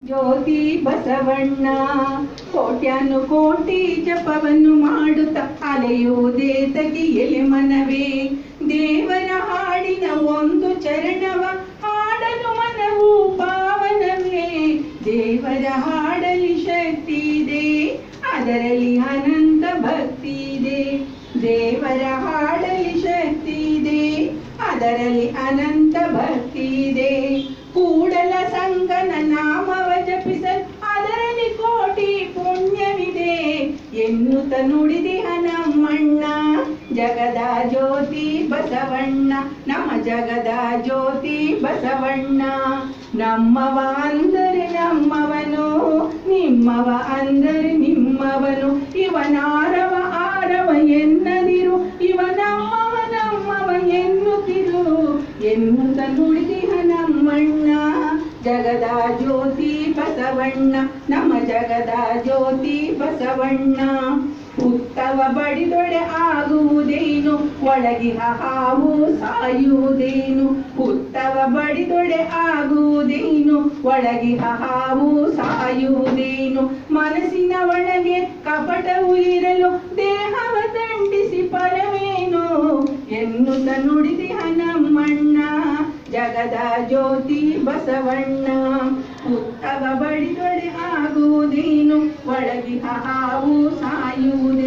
ಜ್ಯೋತಿ ಬಸವಣ್ಣ ಕೋಟ್ಯಾನು ಕೋಟಿ ಜಪವನ್ನು ಮಾಡುತ್ತ ಅಲೆಯುವುದೇ ತಗಿಯಲೆ ಮನವೇ ದೇವರ ಹಾಡಿನ ಒಂದು ಚರಣವ ಹಾಡಲು ಮನವು ಪಾವನವೇ ದೇವರ ಹಾಡಲಿ ಶಕ್ತಿ ಇದೆ ಅದರಲ್ಲಿ ಅನಂತ ಭಕ್ತಿ ಇದೆ ದೇವರ ಹಾಡಲಿ ಶಕ್ತಿ ಇದೆ ಅದರಲ್ಲಿ ಅನಂತ ಭಕ್ತಿ ಇದೆ ಕೂಡಲ ಸಂಗನ ನಾಮವ ಜಪಿಸಲು ಅದರಲ್ಲಿ ಕೋಟಿ ಪುಣ್ಯವಿದೆ ಎನ್ನುತ್ತ ನುಡಿದಿಹ ನಮ್ಮಣ್ಣ ಜಗದ ಜ್ಯೋತಿ ಬಸವಣ್ಣ ನಮ್ಮ ಜಗದ ಜ್ಯೋತಿ ಬಸವಣ್ಣ ನಮ್ಮವ ಅಂದರೆ ನಮ್ಮವನು ನಿಮ್ಮವ ಅಂದರೆ ನಿಮ್ಮವನು ಇವನಾರವ ಆರವ ಎನ್ನದಿರು ಇವ ನಮ್ಮವ ನಮ್ಮವ ಎನ್ನುತ್ತಿರು ಎನ್ನುತ್ತ ನುಡಿದಿಹ ನಮ್ಮಣ್ಣ ಜಗದ ಜ್ಯೋತಿ ಬಸವಣ್ಣ ನಮ್ಮ ಜಗದ ಜ್ಯೋತಿ ಬಸವಣ್ಣ ಉತ್ತವ ಬಡಿದೊಡೆ ಆಗುವುದೇನು ಒಳಗಿನ ಹಾವು ಸಾಯುವುದೇನು ಉತ್ತವ ಬಡಿದೊಡೆ ಆಗುವುದೇನು ಒಳಗಿನ ಹಾವು ಸಾಯುವುದೇನು ಮನಸ್ಸಿನ ಒಳಗೆ ಕಪಟವು ಇರಲು ದೇಹವ ದಂಡಿಸಿ ಪರವೇನು ಎನ್ನುತ್ತ ನುಡಿದಿಹ ನಮ್ಮಣ್ಣ ಜಗದ ಜ್ಯೋತಿ ಬಸವಣ್ಣ ಉತ್ತವ ಬಡಿದೊಡೆ ಆಗುವುದೇನು ಒಳಗಿನ ಹಾವು ಸಾಯುವುದೇ